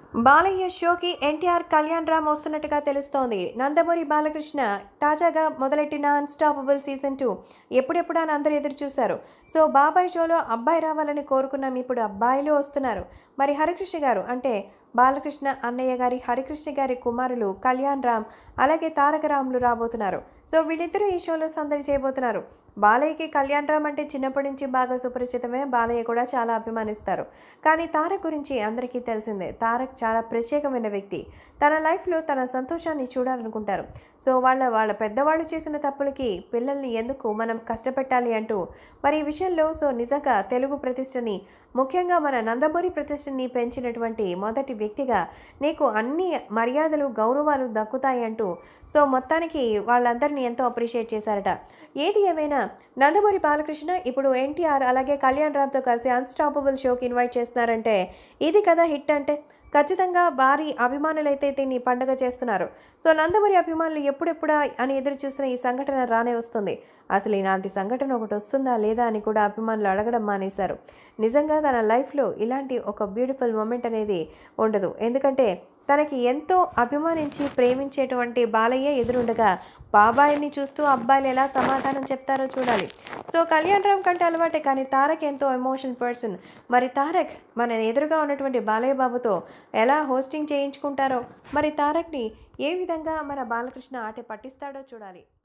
బాలయ్య షోకి ఎన్టీఆర్ కళ్యాణ్ రామ్ వస్తున్నట్టుగా తెలుస్తోంది నందమూరి బాలకృష్ణ తాజాగా మొదలెట్టిన అన్స్టాపబుల్ సీజన్ టూ ఎప్పుడెప్పుడు అని అందరూ ఎదురు చూశారు సో బాబాయ్ షోలో అబ్బాయి రావాలని కోరుకున్నాం ఇప్పుడు అబ్బాయిలు వస్తున్నారు మరి హరికృష్ణ గారు అంటే బాలకృష్ణ అన్నయ్య గారి హరికృష్ణ గారి కుమారులు కళ్యాణ్ రామ్ అలాగే తారక రాములు రాబోతున్నారు సో వీళ్ళిద్దరూ ఈ షోలో సందడి చేయబోతున్నారు బాలయ్యకి కళ్యాణ్ రామ్ అంటే చిన్నప్పటి నుంచి బాగా సుపరిచితమే బాలయ్య కూడా చాలా అభిమానిస్తారు కానీ తారక్ గురించి అందరికీ తెలిసిందే తారక్ చాలా ప్రత్యేకమైన వ్యక్తి తన లైఫ్లో తన సంతోషాన్ని చూడాలనుకుంటారు సో వాళ్ళ వాళ్ళ పెద్దవాళ్ళు చేసిన తప్పులకి పిల్లల్ని ఎందుకు మనం కష్టపెట్టాలి అంటూ మరి ఈ విషయంలో సో నిజంగా తెలుగు ప్రతిష్టని ముఖ్యంగా మన నందమూరి ప్రతిష్టని పెంచినటువంటి మొదటి వ్యక్తిగా నీకు అన్ని మర్యాదలు గౌరవాలు దక్కుతాయి అంటూ సో మొత్తానికి వాళ్ళందరినీ ఎంతో అప్రిషియేట్ చేశారట ఏది ఏమైనా నందమూరి బాలకృష్ణ ఇప్పుడు ఎన్టీఆర్ అలాగే కళ్యాణ్ రామ్తో కలిసి అన్స్టాపబుల్ షోకి ఇన్వైట్ చేస్తున్నారంటే ఇది కదా హిట్ అంటే ఖచ్చితంగా భారీ అభిమానులైతే దీన్ని పండగ చేస్తున్నారు సో నందమూరి అభిమానులు ఎప్పుడెప్పుడా అని ఎదురు చూసిన ఈ సంఘటన రానే వస్తుంది అసలు ఇలాంటి సంఘటన ఒకటి వస్తుందా లేదా అని కూడా అభిమానులు అడగడం మానేశారు నిజంగా తన లైఫ్లో ఇలాంటి ఒక బ్యూటిఫుల్ మూమెంట్ అనేది ఉండదు ఎందుకంటే తనకి ఎంతో అభిమానించి ప్రేమించేటువంటి బాలయ్య ఎదురుండగా బాబాయిని చూస్తూ అబ్బాయిలు ఎలా సమాధానం చెప్తారో చూడాలి సో కళ్యాణ్ రామ్ కంటే అలవాటే కానీ తారక్ ఎంతో ఎమోషన్ పర్సన్ మరి తారక్ మన ఎదురుగా ఉన్నటువంటి బాలయ్య బాబుతో ఎలా హోస్టింగ్ చేయించుకుంటారో మరి తారక్ని ఏ విధంగా మన బాలకృష్ణ ఆట పట్టిస్తాడో చూడాలి